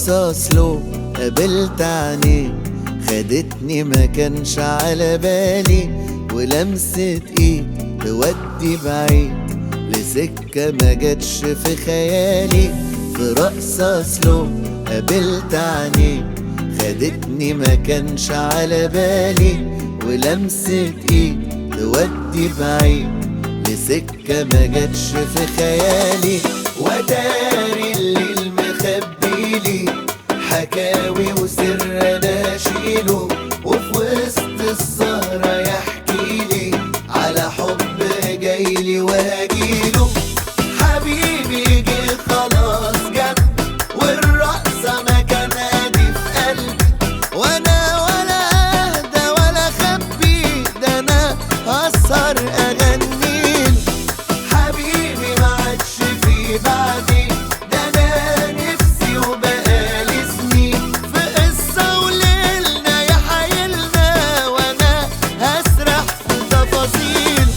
رقصة سلو قابلت عينيه خدتني ما كانش على بالي ولمسة ايد تودي بعيد لسكة ما جاتش في خيالي في رقصة سلو قابلت عينيه خدتني ما كانش على بالي ولمسة ايد تودي بعيد لسكة ما جاتش في خيالي وداري الليل مخبيلي حكاوي وسر انا اشيله وفي وسط السهرة يحكيلي على حب جايلي وهجيله حبيبي جه خلاص جنبي والرقصة مكان هادي في قلبي وانا ولا اهدى ولا اخبي ده انا هسهر اغنيله حبيبي ما عادش في بعدي ده انا نفسي وبقالي سنين في قصة وليلنا يا حيلنا وانا هسرح في تفاصيل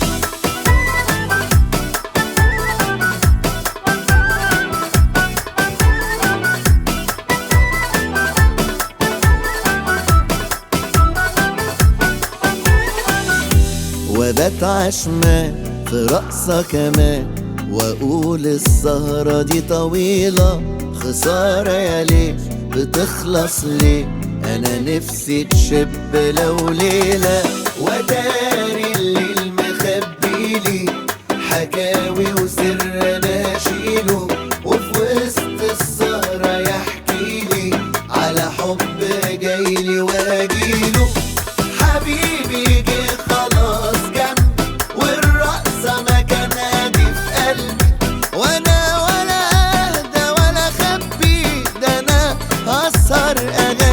وبات عشمان في رقصة كمان واقول السهرة دي طويلة خسارة يا ليه بتخلص ليه انا نفسي تشب لو ليلة وداري الليل مخبيلي حكاوي وسر انا اشيله وفي وسط السهرة يحكيلي على حب جايلي واجيله حبيبي جه خلاص جنبي والرقصة مكان هادي في قلبي وانا ولا اهدى ولا اخبي ده انا هسهر اغاني